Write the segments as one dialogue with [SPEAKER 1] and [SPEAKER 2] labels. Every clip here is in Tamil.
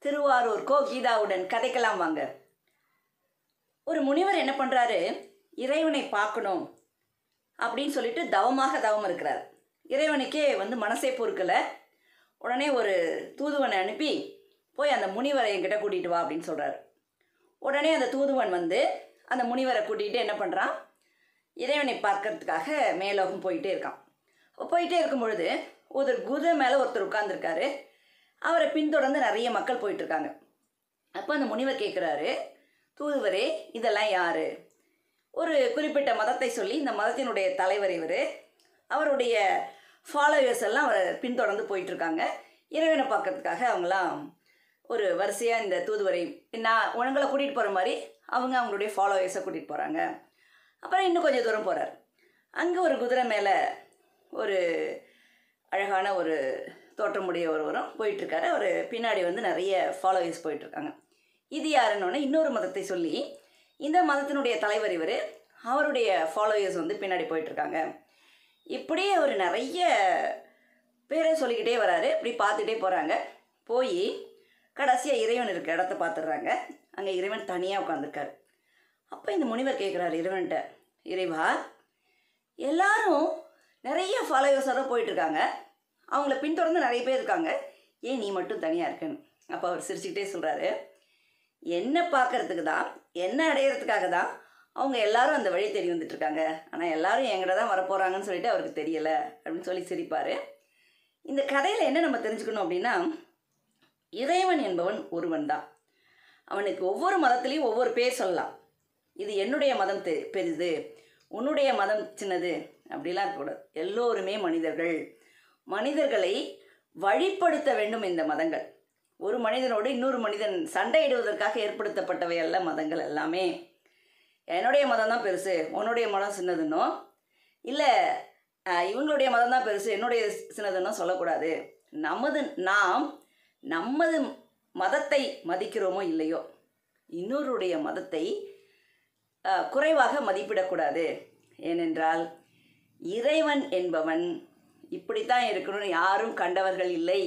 [SPEAKER 1] திருவாரூர் கோ கீதாவுடன் கதைக்கலாம் வாங்க ஒரு முனிவர் என்ன பண்ணுறாரு இறைவனை பார்க்கணும் அப்படின்னு சொல்லிட்டு தவமாக தவம் இருக்கிறார் இறைவனுக்கே வந்து மனசே பொறுக்கலை உடனே ஒரு தூதுவனை அனுப்பி போய் அந்த முனிவரை என்கிட்ட கூட்டிகிட்டு வா அப்படின்னு சொல்கிறார் உடனே அந்த தூதுவன் வந்து அந்த முனிவரை கூட்டிகிட்டு என்ன பண்ணுறான் இறைவனை பார்க்கறதுக்காக மேலோகம் போயிட்டே இருக்கான் அப்ப போயிட்டே இருக்கும் பொழுது ஒரு குதிரை மேலே ஒருத்தர் உட்காந்துருக்காரு அவரை பின்தொடர்ந்து நிறைய மக்கள் போயிட்டுருக்காங்க அப்போ அந்த முனிவர் கேட்குறாரு தூதுவரே இதெல்லாம் யார் ஒரு குறிப்பிட்ட மதத்தை சொல்லி இந்த மதத்தினுடைய தலைவர் இவர் அவருடைய ஃபாலோவர்ஸ் எல்லாம் அவரை பின்தொடர்ந்து போயிட்டுருக்காங்க இறைவனை பார்க்கறதுக்காக அவங்களாம் ஒரு வரிசையாக இந்த தூதுவரை நான் உங்களை கூட்டிகிட்டு போகிற மாதிரி அவங்க அவங்களுடைய ஃபாலோவர்ஸை கூட்டிகிட்டு போகிறாங்க அப்புறம் இன்னும் கொஞ்சம் தூரம் போகிறார் அங்கே ஒரு குதிரை மேலே ஒரு அழகான ஒரு தோற்றமுடைய ஒருவரும் போயிட்டுருக்காரு அவர் பின்னாடி வந்து நிறைய ஃபாலோவர்ஸ் போயிட்டுருக்காங்க இது யாருன்னொன்னே இன்னொரு மதத்தை சொல்லி இந்த மதத்தினுடைய தலைவர் இவர் அவருடைய ஃபாலோவர்ஸ் வந்து பின்னாடி போயிட்டுருக்காங்க இப்படியே அவர் நிறைய பேரை சொல்லிக்கிட்டே வராரு இப்படி பார்த்துட்டே போகிறாங்க போய் கடைசியாக இறைவன் இருக்க இடத்த பார்த்துடுறாங்க அங்கே இறைவன் தனியாக உட்காந்துருக்காரு அப்போ இந்த முனிவர் கேட்குறாரு இறைவன்கிட்ட இறைவா எல்லாரும் நிறைய ஃபாலோவர்ஸோட போயிட்டுருக்காங்க அவங்கள பின்தொடர்ந்து நிறைய பேர் இருக்காங்க ஏன் நீ மட்டும் தனியாக இருக்கன்னு அப்போ அவர் சிரிச்சுக்கிட்டே சொல்கிறாரு என்ன பார்க்கறதுக்கு தான் என்ன அடையிறதுக்காக தான் அவங்க எல்லாரும் அந்த வழி தேடி வந்துட்டுருக்காங்க ஆனால் எல்லாரும் என்கிட்ட தான் வரப்போகிறாங்கன்னு சொல்லிட்டு அவருக்கு தெரியலை அப்படின்னு சொல்லி சிரிப்பார் இந்த கதையில் என்ன நம்ம தெரிஞ்சுக்கணும் அப்படின்னா இறைவன் என்பவன் ஒருவன் தான் அவனுக்கு ஒவ்வொரு மதத்துலேயும் ஒவ்வொரு பேர் சொல்லலாம் இது என்னுடைய மதம் தெ பெரிது உன்னுடைய மதம் சின்னது அப்படிலாம் இருக்கக்கூடாது எல்லோருமே மனிதர்கள் மனிதர்களை வழிப்படுத்த வேண்டும் இந்த மதங்கள் ஒரு மனிதனோடு இன்னொரு மனிதன் சண்டையிடுவதற்காக ஏற்படுத்தப்பட்டவை அல்ல மதங்கள் எல்லாமே என்னுடைய மதம் தான் பெருசு உன்னுடைய மதம் சின்னதுன்னோ இல்லை இவங்களுடைய மதம் தான் பெருசு என்னுடைய சின்னதுன்னோ சொல்லக்கூடாது நமது நாம் நமது மதத்தை மதிக்கிறோமோ இல்லையோ இன்னொருடைய மதத்தை அஹ், குறைவாக மதிப்பிடக்கூடாது ஏனென்றால் இறைவன் என்பவன் இப்படித்தான் இருக்கணும்னு யாரும் கண்டவர்கள் இல்லை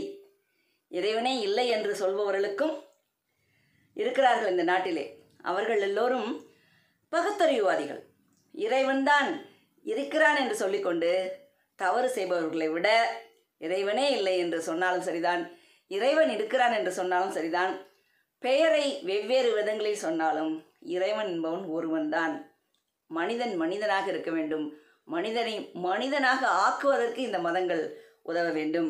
[SPEAKER 1] இறைவனே இல்லை என்று சொல்பவர்களுக்கும் இருக்கிறார்கள் இந்த நாட்டிலே அவர்கள் எல்லோரும் பகுத்தறிவுவாதிகள் இறைவன்தான் இருக்கிறான் என்று சொல்லிக்கொண்டு தவறு செய்பவர்களை விட இறைவனே இல்லை என்று சொன்னாலும் சரிதான் இறைவன் இருக்கிறான் என்று சொன்னாலும் சரிதான் பெயரை வெவ்வேறு விதங்களில் சொன்னாலும் இறைவன் என்பவன் ஒருவன்தான் மனிதன் மனிதனாக இருக்க வேண்டும் மனிதனை மனிதனாக ஆக்குவதற்கு இந்த மதங்கள் உதவ வேண்டும்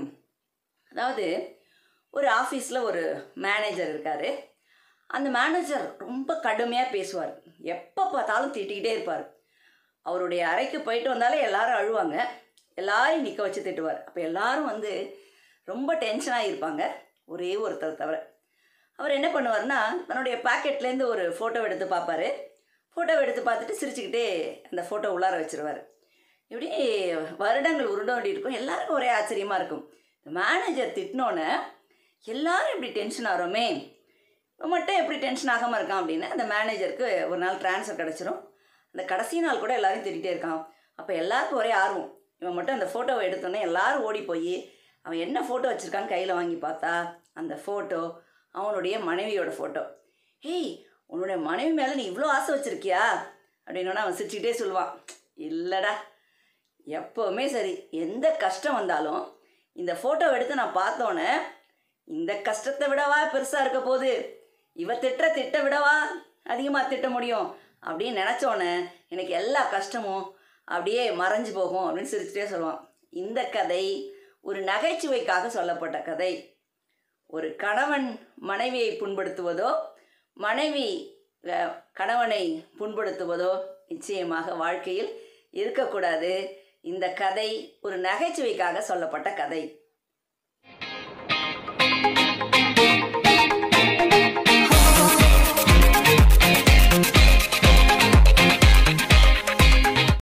[SPEAKER 1] அதாவது ஒரு ஆஃபீஸில் ஒரு மேனேஜர் இருக்கார் அந்த மேனேஜர் ரொம்ப கடுமையாக பேசுவார் எப்போ பார்த்தாலும் திட்டிக்கிட்டே இருப்பார் அவருடைய அறைக்கு போயிட்டு வந்தாலே எல்லாரும் அழுவாங்க எல்லாரையும் நிற்க வச்சு திட்டுவார் அப்போ எல்லாரும் வந்து ரொம்ப டென்ஷனாக இருப்பாங்க ஒரே ஒருத்தர் தவிர அவர் என்ன பண்ணுவார்னா தன்னுடைய பாக்கெட்லேருந்து ஒரு ஃபோட்டோ எடுத்து பார்ப்பாரு ஃபோட்டோ எடுத்து பார்த்துட்டு சிரிச்சுக்கிட்டே அந்த ஃபோட்டோ உள்ளார வச்சிருவார் இப்படி வருடங்கள் உருண்டோடி இருக்கும் எல்லாருக்கும் ஒரே ஆச்சரியமாக இருக்கும் இந்த மேனேஜர் திட்டினோன்னே எல்லாரும் இப்படி டென்ஷன் ஆகிறோமே இவன் மட்டும் எப்படி டென்ஷன் ஆகாமல் இருக்கான் அப்படின்னு அந்த மேனேஜருக்கு ஒரு நாள் ட்ரான்ஸ்ஃபர் கிடச்சிரும் அந்த கடைசி நாள் கூட எல்லாரையும் திட்டிகிட்டே இருக்கான் அப்போ எல்லாருக்கும் ஒரே ஆர்வம் இவன் மட்டும் அந்த ஃபோட்டோவை எடுத்தோன்னே எல்லாரும் ஓடி போய் அவன் என்ன ஃபோட்டோ வச்சுருக்கான்னு கையில் வாங்கி பார்த்தா அந்த ஃபோட்டோ அவனுடைய மனைவியோட ஃபோட்டோ ஹேய் உன்னுடைய மனைவி மேலே நீ இவ்வளோ ஆசை வச்சுருக்கியா அப்படின்னோடனே அவன் சிரிச்சுக்கிட்டே சொல்லுவான் இல்லைடா எப்போவுமே சரி எந்த கஷ்டம் வந்தாலும் இந்த ஃபோட்டோ எடுத்து நான் பார்த்தோன்னே இந்த கஷ்டத்தை விடவா பெருசாக இருக்க போகுது இவ திட்டுற திட்ட விடவா அதிகமாக திட்ட முடியும் அப்படின்னு நினச்சோன்னே எனக்கு எல்லா கஷ்டமும் அப்படியே மறைஞ்சு போகும் அப்படின்னு சிரிச்சுட்டே சொல்லுவான் இந்த கதை ஒரு நகைச்சுவைக்காக சொல்லப்பட்ட கதை ஒரு கணவன் மனைவியை புண்படுத்துவதோ மனைவி அஹ், கணவனை புண்படுத்துவதோ நிச்சயமாக வாழ்க்கையில் இருக்கக்கூடாது இந்த கதை ஒரு நகைச்சுவைக்காக சொல்லப்பட்ட கதை